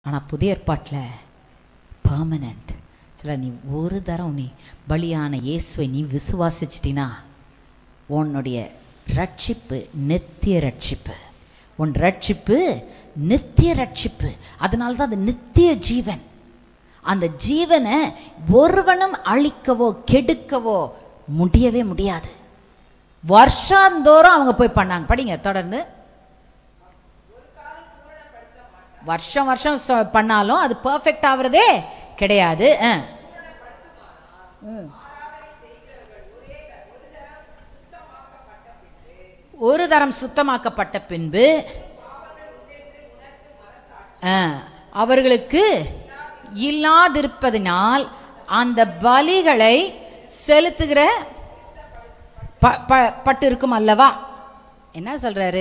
ஆனால் புதிய ஏற்பாட்டில் பர்மனண்ட் சில நீ ஒரு தரம் நீ பலியான இயேசுவை நீ விசுவாசிச்சிட்டினா உன்னுடைய ரட்சிப்பு நித்திய ரட்சிப்பு உன் ரட்சிப்பு நித்திய ரட்சிப்பு அதனால தான் அது நித்திய ஜீவன் அந்த ஜீவனை ஒருவனும் அழிக்கவோ கெடுக்கவோ முடியவே முடியாது வருஷாந்தோறும் அவங்க போய் பண்ணாங்க படிங்க தொடர்ந்து வருஷம் வருஷம் சொ- பண்ணாலும் அது பர்ஃபெக்ட் ஆகுறதே கிடையாது ஆ. ம். ஒரு தரம் சுத்தமாக்கப்பட்ட பின்பு ஆ, அவர்களுக்கு இல்லாதிருப்பதினால் அந்த பலிகளை செலுத்துகிற ப- ப- பட்டு இருக்கும் அல்லவா என்ன சொல்றாரு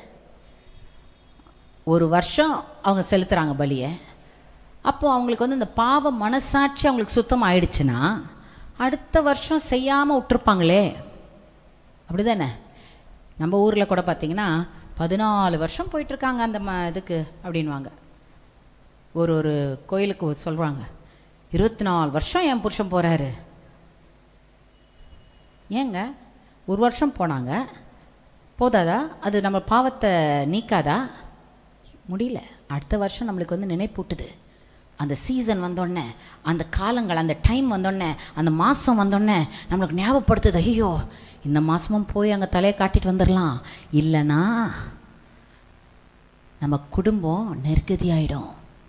ஒரு வருஷம் அவங்க செலுத்துறாங்க பலியை அப்போ அவங்களுக்கு வந்து இந்த பாவ மனசாட்சி அவங்களுக்கு சுத்தம் ஆயிடுச்சுன்னா அடுத்த வருஷம் செய்யாமல் விட்டுருப்பாங்களே அப்படிதானே நம்ம ஊரில் கூட பார்த்தீங்கன்னா பதினாலு வருஷம் போயிட்டுருக்காங்க அந்த ம இதுக்கு அப்படின்வாங்க ஒரு ஒரு கோயிலுக்கு சொல்கிறாங்க இருபத்தி நாலு வருஷம் என் புருஷன் போகிறாரு ஏங்க ஒரு வருஷம் போனாங்க போதாதா அது நம்ம பாவத்தை நீக்காதா முடியல அடுத்த வருஷம் நம்மளுக்கு வந்து நினைப்பூட்டுது அந்த சீசன் வந்தோடனே அந்த காலங்கள் அந்த டைம் வந்தோடனே அந்த மாதம் வந்தோடனே நம்மளுக்கு ஞாபகப்படுத்துது ஐயோ இந்த மாதமும் போய் அங்கே தலையை காட்டிட்டு வந்துடலாம் இல்லைன்னா நம்ம குடும்பம் நெருக்கதியாயிடும்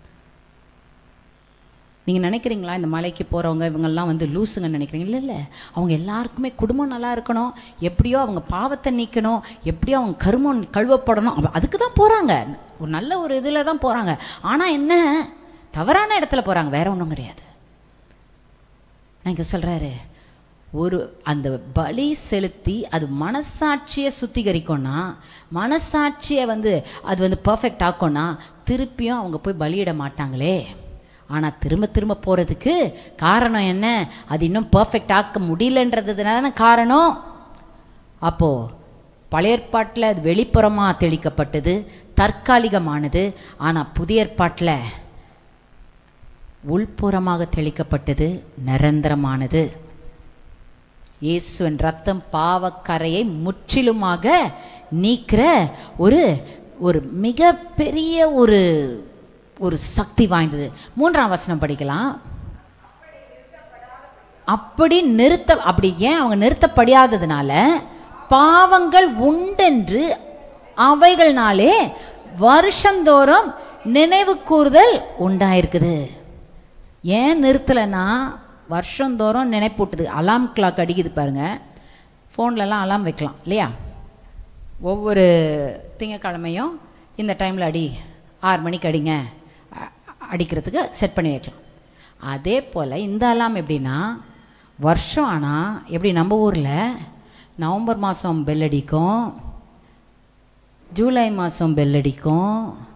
நீங்கள் நினைக்கிறீங்களா இந்த மலைக்கு போகிறவங்க இவங்கெல்லாம் வந்து லூசுங்கன்னு நினைக்கிறீங்க இல்லை இல்லை அவங்க எல்லாருக்குமே குடும்பம் நல்லா இருக்கணும் எப்படியோ அவங்க பாவத்தை நீக்கணும் எப்படியோ அவங்க கருமம் கழுவப்படணும் அவ- அதுக்கு தான் போகிறாங்க ஒரு நல்ல ஒரு இதில் தான் போகிறாங்க ஆனால் என்ன தவறான இடத்துல போகிறாங்க வேற ஒன்றும் கிடையாது நான் இங்கே சொல்கிறாரு ஒரு அந்த பலி செலுத்தி அது மனசாட்சியை சுத்திகரிக்கும்னா மனசாட்சியை வந்து அது வந்து பர்ஃபெக்ட் ஆக்கும்னா திருப்பியும் அவங்க போய் பலியிட மாட்டாங்களே ஆனால் திரும்ப திரும்ப போகிறதுக்கு காரணம் என்ன அது இன்னும் பர்ஃபெக்ட் ஆக்க முடியலன்றதுனால காரணம் அப்போது பழைய ஏற்பாட்டில் அது வெளிப்புறமாக தெளிக்கப்பட்டது தற்காலிகமானது ஆனால் புதிய ஏற்பாட்டில் உள்புறமாக தெளிக்கப்பட்டது நிரந்தரமானது இயேசுவின் ரத்தம் பாவக்கரையை முற்றிலுமாக நீக்கிற ஒரு ஒரு மிகப்பெரிய ஒரு ஒரு சக்தி வாய்ந்தது மூன்றாம் வசனம் படிக்கலாம் அப்படி நிறுத்த அப்படி ஏன் அவங்க நிறுத்தப்படாததுனால பாவங்கள் உண்டென்று அவைகள்னாலே வருஷந்தோறும் நினைவு கூறுதல் உண்டாயிருக்குது ஏன் நிறுத்தலைன்னா வருஷந்தோறும் நினைப்பூட்டுது அலாம் கிளாக் அடிக்குது பாருங்க ஃபோன்லலாம் அலாம் வைக்கலாம் இல்லையா ஒவ்வொரு திங்கக்கிழமையும் இந்த டைமில் அடி ஆறு மணிக்கு அடிங்க அ- அடிக்கிறதுக்கு செட் பண்ணி வைக்கலாம் அதே போல் இந்த அலாம் எப்படின்னா வருஷம் ஆனால் எப்படி நம்ம ஊரில் நவம்பர் மாதம் பெல் அடிக்கும் ஜூலை மாதம் பெல் அடிக்கும்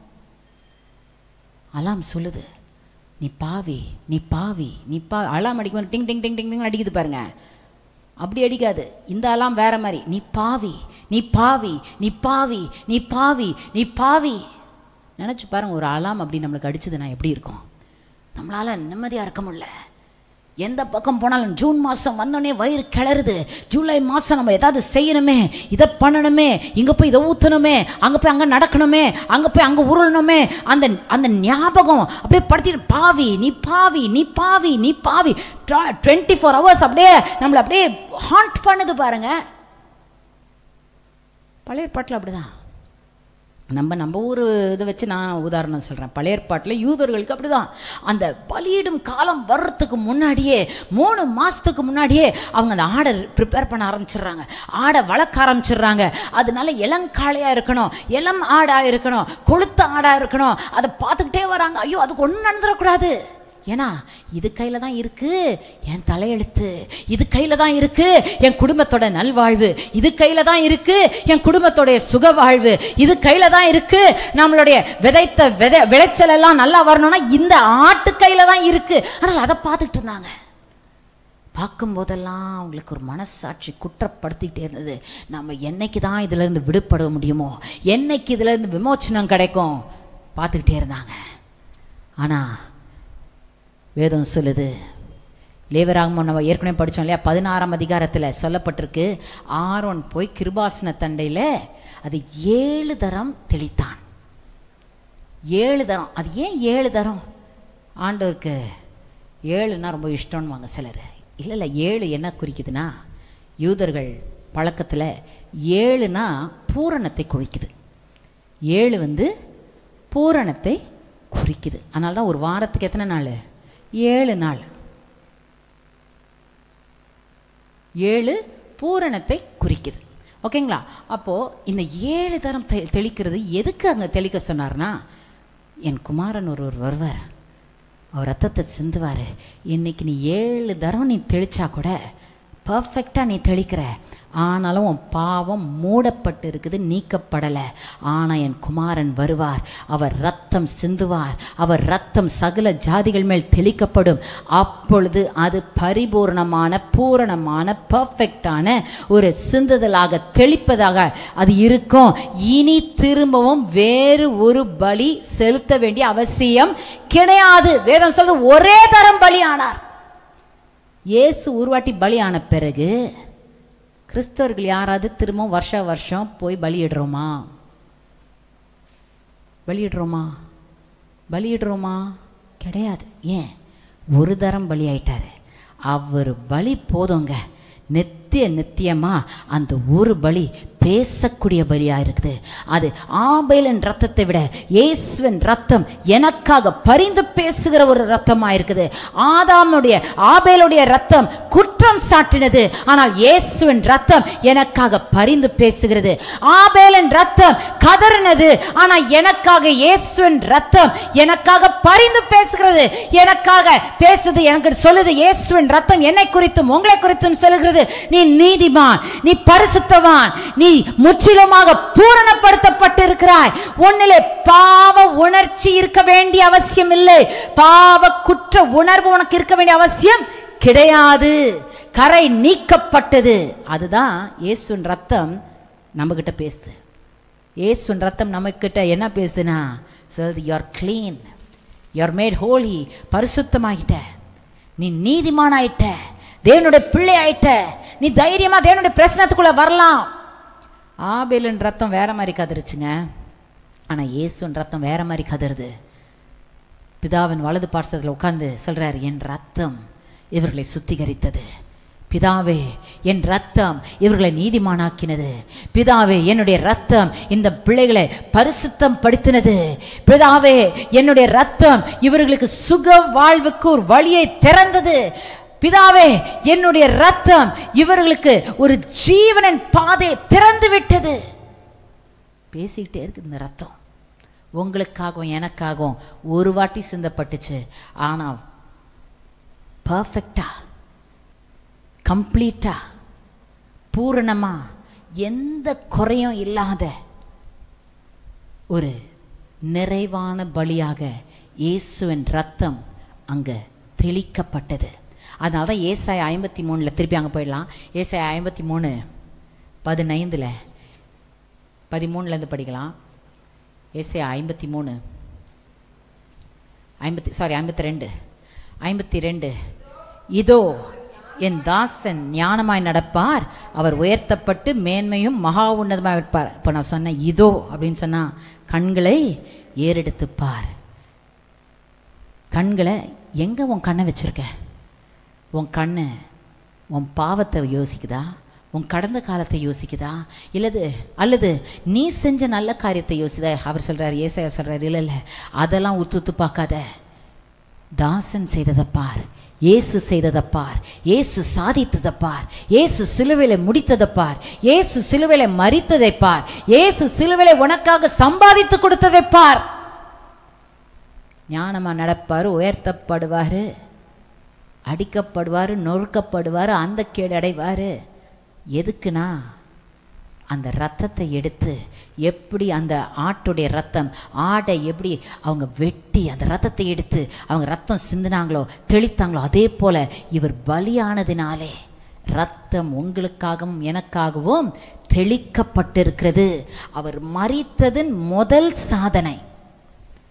அலாம் சொல்லுது நீ பாவி நீ பாவி நீ பா அலாம் அடிக்கும் டிங் டிங் டிங் டிங் டிங் அடிக்குது பாருங்க அப்படி அடிக்காது இந்த அலாம் வேற மாதிரி நீ பாவி நீ பாவி நீ பாவி நீ பாவி நீ பாவி நினச்சி பாருங்க ஒரு அலாம் அப்படி நம்மளுக்கு அடிச்சதுன்னா எப்படி இருக்கும் நம்மளால நிம்மதியாக இருக்க முடியல எந்த பக்கம் போனாலும் ஜூன் மாதம் வந்தோடனே வயிறு கிளறுது ஜூலை மாதம் நம்ம ஏதாவது செய்யணுமே இதை பண்ணணுமே இங்கே போய் இதை ஊற்றணுமே அங்கே போய் அங்கே நடக்கணுமே அங்கே போய் அங்கே உருளணுமே அந்த அந்த ஞாபகம் அப்படியே படுத்திட்டு பாவி நீ பாவி நீ பாவி நீ பாவி டுவெண்ட்டி ஃபோர் ஹவர்ஸ் அப்படியே நம்மளை அப்படியே ஹாண்ட் பண்ணுது பாருங்க பழைய ஏற்பாட்டில் அப்படிதான் நம்ம நம்ம ஊர் இதை வச்சு நான் உதாரணம் சொல்கிறேன் பழைய ஏற்பாட்டில் யூதர்களுக்கு அப்படிதான் அந்த பலியிடும் காலம் வர்றதுக்கு முன்னாடியே மூணு மாதத்துக்கு முன்னாடியே அவங்க அந்த ஆடை ப்ரிப்பேர் பண்ண ஆரம்பிச்சிடுறாங்க ஆடை வளர்க்க ஆரம்பிச்சிடுறாங்க அதனால இளங்காளையாக இருக்கணும் இளம் ஆடாக இருக்கணும் கொளுத்த ஆடாக இருக்கணும் அதை பார்த்துக்கிட்டே வராங்க ஐயோ அதுக்கு ஒன்றும் நடந்துடக்கூடாது ஏன்னா இது கையில் தான் இருக்கு என் தலையெழுத்து இது கையில் தான் இருக்கு என் குடும்பத்தோட நல்வாழ்வு இது கையில் தான் இருக்கு என் குடும்பத்தோடைய சுக வாழ்வு இது கையில் தான் இருக்கு நம்மளுடைய விதைத்த விதை விளைச்சல் எல்லாம் நல்லா வரணும்னா இந்த ஆட்டு கையில் தான் இருக்கு ஆனால் அதை பார்த்துட்டு இருந்தாங்க பார்க்கும்போதெல்லாம் அவங்களுக்கு ஒரு மனசாட்சி குற்றப்படுத்திக்கிட்டே இருந்தது நம்ம என்னைக்கு தான் இதிலேருந்து விடுபட முடியுமோ என்னைக்கு இதிலேருந்து விமோச்சனம் கிடைக்கும் பார்த்துக்கிட்டே இருந்தாங்க ஆனால் வேதம் சொல்லுது லேவராகமம் நம்ம ஏற்கனவே படித்தோம் இல்லையா பதினாறாம் அதிகாரத்தில் சொல்லப்பட்டிருக்கு ஆரோன் போய் கிருபாசன தண்டையில் அது ஏழு தரம் தெளித்தான் ஏழு தரம் அது ஏன் ஏழு தரம் ஆண்டவருக்கு ஏழுன்னா ரொம்ப இஷ்டம்னுவாங்க சிலர் இல்லை இல்லை ஏழு என்ன குறிக்குதுன்னா யூதர்கள் பழக்கத்தில் ஏழுனா பூரணத்தை குறிக்குது ஏழு வந்து பூரணத்தை குறிக்குது அதனால தான் ஒரு வாரத்துக்கு எத்தனை நாள் ஏழு நாள் ஏழு பூரணத்தை குறிக்குது ஓகேங்களா அப்போது இந்த ஏழு தரம் தெ தெளிக்கிறது எதுக்கு அங்கே தெளிக்க சொன்னார்னா என் குமாரன் ஒருவர் வருவார் அவர் ரத்தத்தை சிந்துவார் இன்னைக்கு நீ ஏழு தரம் நீ தெளிச்சா கூட பர்ஃபெக்டாக நீ தெளிக்கிற ஆனாலும் உன் பாவம் மூடப்பட்டு இருக்குது நீக்கப்படலை ஆனால் என் குமாரன் வருவார் அவர் ரத்தம் சிந்துவார் அவர் ரத்தம் சகல ஜாதிகள் மேல் தெளிக்கப்படும் அப்பொழுது அது பரிபூர்ணமான பூரணமான பர்ஃபெக்டான ஒரு சிந்துதலாக தெளிப்பதாக அது இருக்கும் இனி திரும்பவும் வேறு ஒரு பலி செலுத்த வேண்டிய அவசியம் கிடையாது வேதம் சொல்றது ஒரே தரம் பலியானார் இயேசு உருவாட்டி பலியான பிறகு கிறிஸ்தவர்கள் யாராவது திரும்ப வருஷ வருஷம் போய் பலியிடுறோமா பலியிடுறோமா பலியிடுறோமா கிடையாது ஏன் ஒரு தரம் பலி ஆயிட்டாரு அவர் பலி போதுங்க நித்திய நித்தியமா அந்த ஒரு பலி பேசக்கூடிய பலியாக இருக்குது அது ஆபேலின் ரத்தத்தை விட இயேசுவின் ரத்தம் எனக்காக பரிந்து பேசுகிற ஒரு ரத்தமாக இருக்குது ஆதாமுடைய ஆபேலுடைய ரத்தம் குற்றம் சாட்டினது ஆனால் இயேசுவின் ரத்தம் எனக்காக பரிந்து பேசுகிறது ஆபேலின் ரத்தம் கதறினது ஆனால் எனக்காக இயேசுவின் ரத்தம் எனக்காக பரிந்து பேசுகிறது எனக்காக பேசுது எனக்கு சொல்லுது இயேசுவின் ரத்தம் என்னை குறித்தும் உங்களை குறித்தும் சொல்லுகிறது நீ நீதிமான் நீ பரிசுத்தவான் நீ முற்றிலுமாக பூரணப்படுத்தப்பட்டிருக்கிறாய் உன்னிலே பாவ உணர்ச்சி இருக்க வேண்டிய அவசியம் இல்லை பாவ குற்ற உணர்வு உனக்கு இருக்க வேண்டிய அவசியம் கிடையாது கரை நீக்கப்பட்டது அதுதான் இயேசுவின் ரத்தம் நம்ம கிட்ட பேசுது இயேசுவின் ரத்தம் நம்ம கிட்ட என்ன பேசுதுன்னா சொல்லுது you're clean you're made holy பரிசுத்தமாகிட்ட நீ நீதிமானாயிட்ட தேவனுடைய பிள்ளை ஆயிட்ட நீ தைரியமா தேவனுடைய பிரச்சனத்துக்குள்ள வரலாம் ஆபேலின் ரத்தம் வேற மாதிரி கதறுச்சுங்க ஆனா இயேசுவின் ரத்தம் வேற மாதிரி கதறுது பிதாவின் வலது பார்சத்தில் உட்கார்ந்து சொல்றாரு என் ரத்தம் இவர்களை சுத்திகரித்தது பிதாவே என் ரத்தம் இவர்களை நீதிமானாக்கினது பிதாவே என்னுடைய ரத்தம் இந்த பிள்ளைகளை பரிசுத்தம் படுத்தினது பிதாவே என்னுடைய ரத்தம் இவர்களுக்கு சுக வாழ்வுக்கு ஒரு வழியை திறந்தது பிதாவே என்னுடைய ரத்தம் இவர்களுக்கு ஒரு ஜீவனின் பாதையை திறந்து விட்டது பேசிக்கிட்டே இருக்கு இந்த ரத்தம் உங்களுக்காகவும் எனக்காகவும் ஒரு வாட்டி சிந்தப்பட்டுச்சு ஆனால் பர்ஃபெக்டா கம்ப்ளீட்டா பூரணமா எந்த குறையும் இல்லாத ஒரு நிறைவான பலியாக இயேசுவின் ரத்தம் அங்கே தெளிக்கப்பட்டது அதனால தான் ஏசாய ஐம்பத்தி மூணில் திருப்பி அங்கே போயிடலாம் ஏசாய ஐம்பத்தி மூணு பதினைந்தில் பதிமூணுலேருந்து படிக்கலாம் ஏசாயா ஐம்பத்தி மூணு ஐம்பத்தி சாரி ஐம்பத்தி ரெண்டு ஐம்பத்தி ரெண்டு இதோ என் தாசன் ஞானமாய் நடப்பார் அவர் உயர்த்தப்பட்டு மேன்மையும் மகா உன்னதமாக இருப்பார் இப்போ நான் சொன்னேன் இதோ அப்படின்னு சொன்னால் கண்களை ஏறெடுத்துப்பார் கண்களை எங்கே உன் கண்ணை வச்சிருக்க உன் கண்ணு உன் பாவத்தை யோசிக்குதா உன் கடந்த காலத்தை யோசிக்குதா இல்லது அல்லது நீ செஞ்ச நல்ல காரியத்தை யோசிதா அவர் சொல்கிறார் ஏசாயா சொல்கிறார் இல்லை இல்லை அதெல்லாம் உத்து உத்து பார்க்காத தாசன் செய்ததை பார் இயேசு செய்ததை பார் இயேசு சாதித்ததை பார் இயேசு சிலுவையில் முடித்ததை பார் இயேசு சிலுவையில் மறித்ததை பார் இயேசு சிலுவையில் உனக்காக சம்பாதித்து கொடுத்ததை பார் ஞானமா நடப்பார் உயர்த்தப்படுவார் அடிக்கப்படுவார் நொறுக்கப்படுவார் அந்த கேடு அடைவார் எதுக்குன்னா அந்த ரத்தத்தை எடுத்து எப்படி அந்த ஆட்டுடைய ரத்தம் ஆடை எப்படி அவங்க வெட்டி அந்த ரத்தத்தை எடுத்து அவங்க ரத்தம் சிந்தினாங்களோ தெளித்தாங்களோ அதே போல இவர் பலியானதினாலே ரத்தம் உங்களுக்காகவும் எனக்காகவும் தெளிக்கப்பட்டிருக்கிறது அவர் மறித்ததின் முதல் சாதனை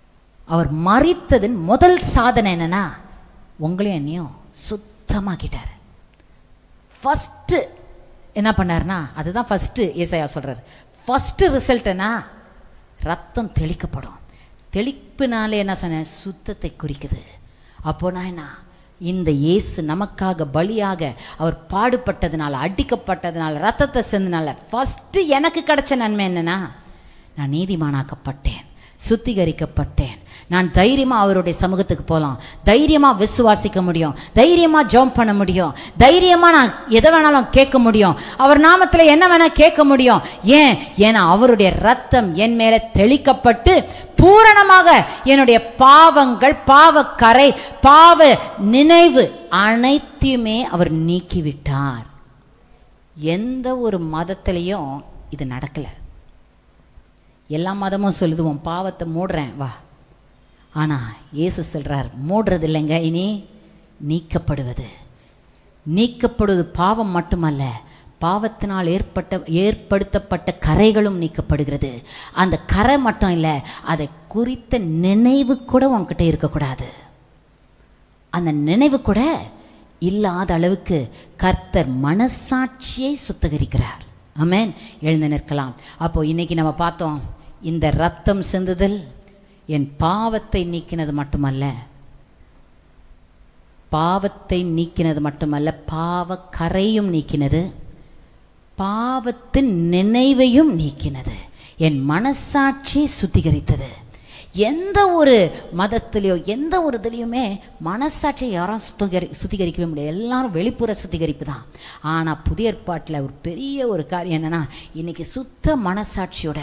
அவர் மறித்ததின் முதல் சாதனை என்னன்னா உங்களையும் என்னையும் சுத்தமாக்கிட்டார் ஃபஸ்ட்டு என்ன பண்ணாருன்னா அதுதான் ஃபஸ்ட்டு ஏசாயா சொல்கிறார் ஃபஸ்ட்டு ரிசல்ட் என்ன ரத்தம் தெளிக்கப்படும் தெளிப்புனாலே என்ன சொன்னேன் சுத்தத்தை குறிக்குது அப்போ நான் என்ன இந்த இயேசு நமக்காக பலியாக அவர் பாடுபட்டதுனால அடிக்கப்பட்டதுனால ரத்தத்தை செஞ்சதுனால ஃபஸ்ட்டு எனக்கு கிடைச்ச நன்மை என்னன்னா நான் நீதிமானாக்கப்பட்டேன் சுத்திகரிக்கப்பட்டேன் நான் தைரியமாக அவருடைய சமூகத்துக்கு போகலாம் தைரியமாக விசுவாசிக்க முடியும் தைரியமாக ஜோம் பண்ண முடியும் தைரியமாக நான் எதை வேணாலும் கேட்க முடியும் அவர் நாமத்தில் என்ன வேணால் கேட்க முடியும் ஏன் ஏன்னா அவருடைய ரத்தம் என் மேலே தெளிக்கப்பட்டு பூரணமாக என்னுடைய பாவங்கள் பாவக்கரை பாவ நினைவு அனைத்தையுமே அவர் நீக்கிவிட்டார் எந்த ஒரு மதத்திலையும் இது நடக்கலை எல்லா மதமும் சொல்லுது உன் பாவத்தை மூடுறேன் வா ஆனால் இயேசு சொல்கிறார் மூடுறது இல்லைங்க இனி நீக்கப்படுவது நீக்கப்படுவது பாவம் மட்டுமல்ல பாவத்தினால் ஏற்பட்ட ஏற்படுத்தப்பட்ட கரைகளும் நீக்கப்படுகிறது அந்த கரை மட்டும் இல்லை அதை குறித்த நினைவு கூட உன்கிட்ட இருக்கக்கூடாது அந்த நினைவு கூட இல்லாத அளவுக்கு கர்த்தர் மனசாட்சியை சுத்தகரிக்கிறார் ஆமென் எழுந்து நிற்கலாம் அப்போ இன்னைக்கு நம்ம பார்த்தோம் இந்த ரத்தம் சிந்துதல் என் பாவத்தை நீக்கினது மட்டுமல்ல பாவத்தை நீக்கினது மட்டுமல்ல பாவ கரையும் நீக்கினது பாவத்தின் நினைவையும் நீக்கினது என் மனசாட்சியை சுத்திகரித்தது எந்த ஒரு மதத்திலையோ எந்த ஒரு இதுலேயுமே மனசாட்சியை யாரும் சுத்திகரி சுத்திகரிக்கவே முடியாது எல்லாரும் வெளிப்புற சுத்திகரிப்பு தான் ஆனால் புதிய ஏற்பாட்டில் ஒரு பெரிய ஒரு காரியம் என்னென்னா இன்னைக்கு சுத்த மனசாட்சியோட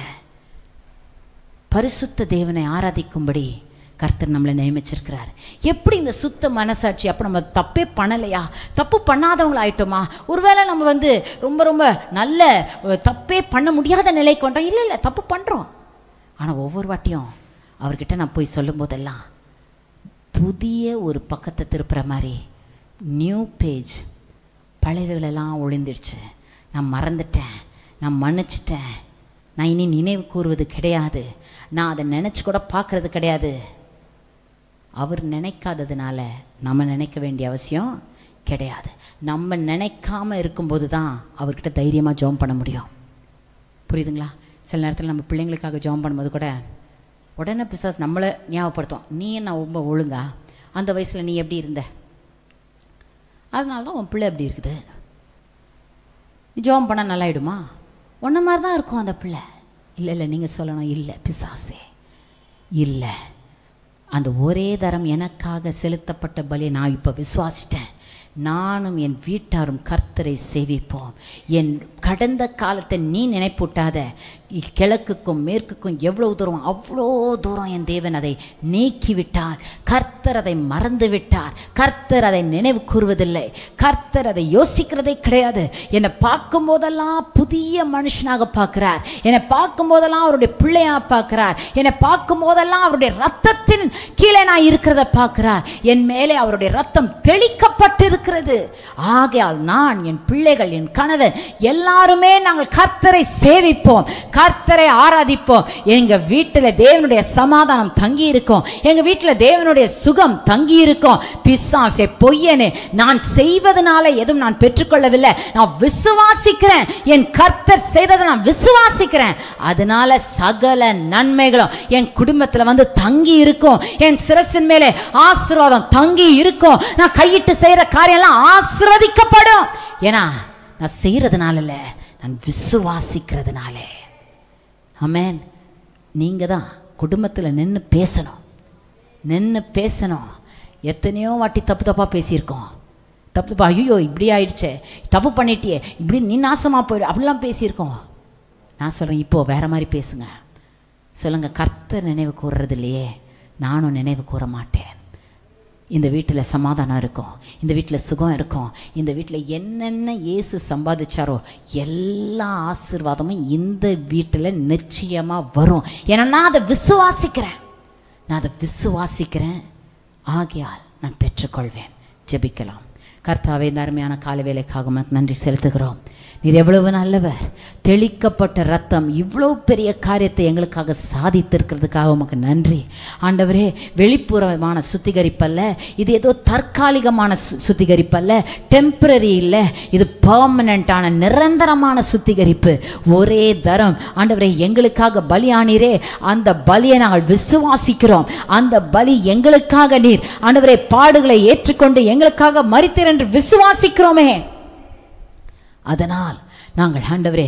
பரிசுத்த தேவனை ஆராதிக்கும்படி கர்த்தர் நம்மளை நியமிச்சிருக்கிறார் எப்படி இந்த சுத்த மனசாட்சி அப்போ நம்ம தப்பே பண்ணலையா தப்பு பண்ணாதவங்கள ஆயிட்டோமா ஒருவேளை நம்ம வந்து ரொம்ப ரொம்ப நல்ல அஹ், தப்பே பண்ண முடியாத நிலைக்கு வந்துட்டோம் இல்லை இல்லை தப்பு பண்ணுறோம் ஆனால் ஒவ்வொரு வாட்டியும் அவர்கிட்ட நான் போய் சொல்லும் போதெல்லாம் புதிய ஒரு பக்கத்தை திருப்புற மாதிரி நியூ பேஜ் பழையவைகளெல்லாம் ஒளிந்துடுச்சு நான் மறந்துட்டேன் நான் மன்னிச்சிட்டேன் நான் இனி நினைவு கூறுவது கிடையாது நான் அதை நினச்சி கூட பார்க்கறது கிடையாது அவர் நினைக்காததுனால நம்ம நினைக்க வேண்டிய அவசியம் கிடையாது நம்ம நினைக்காம இருக்கும்போது தான் அவர்கிட்ட தைரியமாக ஜெபம் பண்ண முடியும் புரியுதுங்களா சில நேரத்தில் நம்ம பிள்ளைங்களுக்காக ஜெபம் பண்ணும்போது கூட உடனே பிசாஸ் நம்மளை ஞாபகப்படுத்தும் நீ என்ன ரொம்ப ஒழுங்கா அந்த வயசில் நீ எப்படி இருந்த அதனால தான் உன் பிள்ளை எப்படி இருக்குது நீ ஜெபம் பண்ணால் நல்லாயிடுமா உன்ன மாதிரி தான் இருக்கும் அந்த பிள்ளை இல்லை இல்லை நீங்கள் சொல்லணும் இல்லை பிசாசே இல்லை அந்த ஒரே தரம் எனக்காக செலுத்தப்பட்ட பலியை நான் இப்போ விசுவாசிட்டேன் நானும் என் வீட்டாரும் கர்த்தரை சேவிப்போம் என் கடந்த காலத்தை நீ நினைப்பூட்டாத இ- கிழக்குக்கும் மேற்குக்கும் எவ்வளவு தூரம் அவ்வளோ தூரம் என் தேவன் அதை நீக்கி விட்டார் கர்த்தர் அதை மறந்து விட்டார் கர்த்தர் அதை நினைவு கூறுவதில்லை கர்த்தர் அதை யோசிக்கிறதே கிடையாது என்னை பார்க்கும் போதெல்லாம் புதிய மனுஷனாக பார்க்கிறார் என்னை பார்க்கும் போதெல்லாம் அவருடைய பிள்ளையா பார்க்கிறார் என்னை பார்க்கும் போதெல்லாம் அவருடைய ரத்தத்தின் கீழே நான் இருக்கிறத பார்க்கிறார் என் மேலே அவருடைய ரத்தம் தெளிக்கப்பட்டிருக்கிறது ஆகையால் நான் என் பிள்ளைகள் என் கணவர் எல்லாருமே நாங்கள் கர்த்தரை சேவிப்போம் கர்த்தரை ஆராதிப்போம் எங்க வீட்டில் தேவனுடைய சமாதானம் தங்கி இருக்கும் எங்க வீட்டில் தேவனுடைய சுகம் தங்கி இருக்கும் பிசாசே பொய்யனே நான் செய்வதனால எதுவும் நான் பெற்றுக்கொள்ளவில்லை நான் விசுவாசிக்கிறேன் என் கர்த்தர் செய்ததை நான் விசுவாசிக்கிறேன் அதனால சகல நன்மைகளும் என் குடும்பத்தில் வந்து தங்கி இருக்கும் என் சிரசின் மேலே ஆசீர்வாதம் தங்கி இருக்கும் நான் கையிட்டு செய்யற காரியம்லாம் ஆசீர்வதிக்கப்படும் ஏன்னா நான் செய்யறதுனால இல்ல நான் விசுவாசிக்கிறதுனாலே ஆமென் நீங்க தான் குடும்பத்தில் நின்று பேசணும் நின்று பேசணும் எத்தனையோ வாட்டி தப்பு தப்பாக பேசியிருக்கோம் தப்பு தப்பா ஐயோ இப்படி ஆயிடுச்சே தப்பு பண்ணிட்டியே இப்படி நீ நாசமாக போயிடு அப்படிலாம் பேசியிருக்கோம் நான் சொல்கிறேன் இப்போ வேற மாதிரி பேசுங்க சொல்லுங்க கர்த்தர் நினைவு கூறுறது இல்லையே நானும் நினைவு கூற மாட்டேன் இந்த வீட்டில் சமாதானம் இருக்கும் இந்த வீட்டில் சுகம் இருக்கும் இந்த வீட்டில் என்னென்ன இயேசு சம்பாதிச்சாரோ எல்லா ஆசீர்வாதமும் இந்த வீட்டில் நிச்சயமாக வரும் ஏன்னா நான் அதை விசுவாசிக்கிறேன் நான் அதை விசுவாசிக்கிறேன் ஆகையால் நான் பெற்றுக்கொள்வேன் ஜெபிக்கலாம் கர்த்தாவே இந்த அருமையான கால வேலைக்காக உமக்கு நன்றி செலுத்துகிறோம் நீர் எவ்வளவு நல்லவர் தெளிக்கப்பட்ட ரத்தம் இவ்வளோ பெரிய காரியத்தை எங்களுக்காக சாதித்திருக்கிறதுக்காக உமக்கு நன்றி ஆண்டவரே வெளிப்புறமான சுத்திகரிப்பல்ல இது ஏதோ தற்காலிகமான சு சுத்திகரிப்பல்ல டெம்பரரி இல்லை இது பர்மனண்ட்டான நிரந்தரமான சுத்திகரிப்பு ஒரே தரம் ஆண்டவரே எங்களுக்காக பலியானீரே அந்த பலியை நாங்கள் விசுவாசிக்கிறோம் அந்த பலி எங்களுக்காக நீர் ஆண்டவரே பாடுகளை ஏற்றுக்கொண்டு எங்களுக்காக மறித்தீர் என்று விசுவாசிக்கிறோமே அதனால் நாங்கள் ஆண்டவரே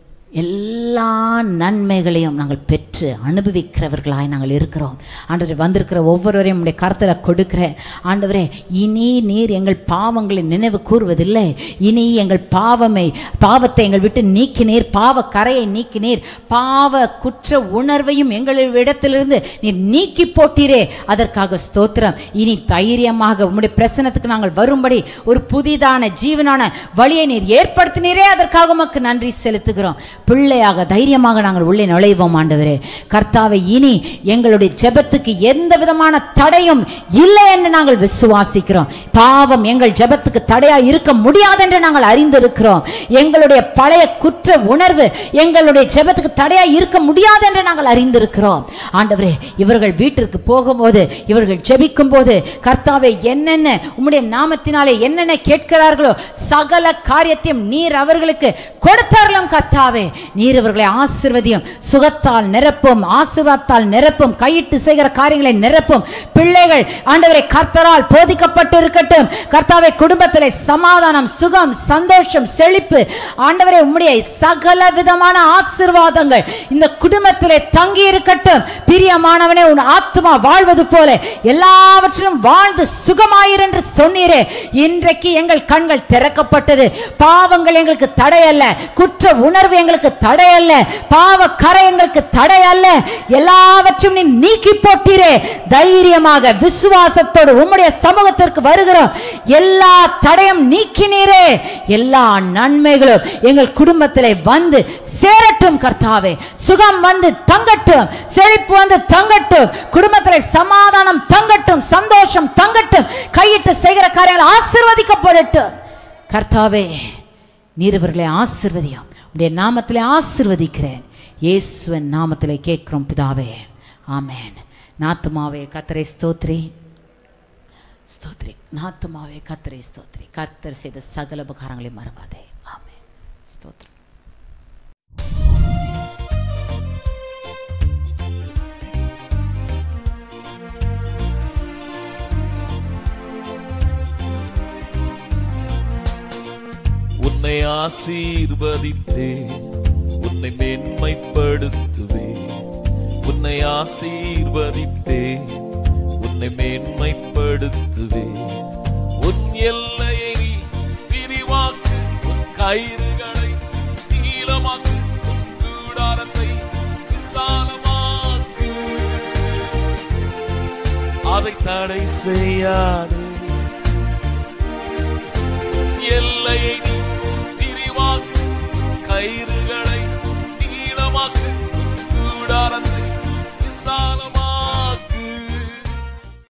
எல்லா நன்மைகளையும் நாங்கள் பெற்று அனுபவிக்கிறவர்களாய் நாங்கள் இருக்கிறோம் ஆண்டவரே வந்திருக்கிற ஒவ்வொருவரையும் உடைய கருத்தில் கொடுக்கிறேன் ஆண்டவரே இனி நீர் எங்கள் பாவங்களை நினைவு கூறுவதில்லை இனி எங்கள் பாவமை பாவத்தை எங்கள் விட்டு நீக்கினீர் பாவ கரையை நீக்கினீர் பாவ குற்ற உணர்வையும் எங்களிடத்திலிருந்து நீர் நீக்கி போட்டீரே அதற்காக ஸ்தோத்திரம் இனி தைரியமாக உம்முடைய பிரசனத்துக்கு நாங்கள் வரும்படி ஒரு புதிதான ஜீவனான வழியை நீர் ஏற்படுத்தினீரே அதற்காக உமக்கு நன்றி செலுத்துகிறோம் பிள்ளையாக தைரியமாக நாங்கள் உள்ளே நுழைவோம் ஆண்டவரே கர்த்தாவை இனி எங்களுடைய ஜெபத்துக்கு எந்த விதமான தடையும் இல்லை என்று நாங்கள் விசுவாசிக்கிறோம் பாவம் எங்கள் ஜெபத்துக்கு தடையா இருக்க முடியாது என்று நாங்கள் அறிந்திருக்கிறோம் எங்களுடைய பழைய குற்ற உணர்வு எங்களுடைய ஜெபத்துக்கு தடையா இருக்க முடியாது என்று நாங்கள் அறிந்திருக்கிறோம் ஆண்டவரே இவர்கள் வீட்டிற்கு போகும்போது இவர்கள் ஜெபிக்கும் போது கர்த்தாவை என்னென்ன உம்முடைய நாமத்தினாலே என்னென்ன கேட்கிறார்களோ சகல காரியத்தையும் நீர் அவர்களுக்கு கொடுத்தார்களும் கர்த்தாவே நீர் இவர்களை ஆசிர்வதியும் சுகத்தால் நிரப்பும் ஆசீர்வாதத்தால் நிரப்பும் கையிட்டு செய்கிற காரியங்களை நிரப்பும் பிள்ளைகள் ஆண்டவரை கர்த்தரால் போதிக்கப்பட்டு இருக்கட்டும் கர்த்தாவை குடும்பத்திலே சமாதானம் சுகம் சந்தோஷம் செழிப்பு ஆண்டவரை உம்முடைய சகல விதமான ஆசீர்வாதங்கள் இந்த குடும்பத்திலே தங்கி இருக்கட்டும் பிரியமானவனே உன் ஆத்மா வாழ்வது போல எல்லாவற்றிலும் வாழ்ந்து சுகமாயிரு என்று சொன்னீரே இன்றைக்கு எங்கள் கண்கள் திறக்கப்பட்டது பாவங்கள் எங்களுக்கு தடையல்ல குற்ற உணர்வு எங்களுக்கு தடையல்ல பாவ கரை எங்களுக்கு தடையல்ல எல்லாவற்றையும் நீ நீக்கி போட்டீரே தைரியமாக விசுவாசத்தோடு உம்முடைய சமூகத்திற்கு வருகிறோம் எல்லா தடையும் நீக்கினீரே எல்லா நன்மைகளும் எங்கள் குடும்பத்திலே வந்து சேரட்டும் கர்த்தாவே சுகம் வந்து தங்கட்டும் செழிப்பு வந்து தங்கட்டும் குடும்பத்திலே சமாதானம் தங்கட்டும் சந்தோஷம் தங்கட்டும் கையிட்டு செய்கிற காரியங்கள் ஆசிர்வதிக்கப்படட்டும் கர்த்தாவே நீர் இவர்களை ஆசிர்வதியும் உடைய நாமத்திலே ஆசிர்வதிக்கிறேன் இயேசுவின் நாமத்திலே கேட்கிறோம் பிதாவே ஆமென் நாத்துமாவே கத்தரை ஸ்தோத்ரி ஸ்தோத்ரி நாத்துமாவே கத்தரை ஸ்தோத்ரி கர்த்தர் செய்த சகல உபகாரங்களை மறவாதே ஆமென் ஸ்தோத்ரம் உன்னை ஆசீர்வதித்தேன் உன்னை மேன்மைப்படுத்துவேன் உன்னை ஆசீர்வதித்தேன் உன்னை மேன்மைப்படுத்துவேன் உன் எல்லையை நீ விரிவாக்கு உன் கயிறுகளை நீளமாக்கு உன் கூடாரத்தை விசாலமாக்கு அதை தடை செய்யாதே எல்லையை நீ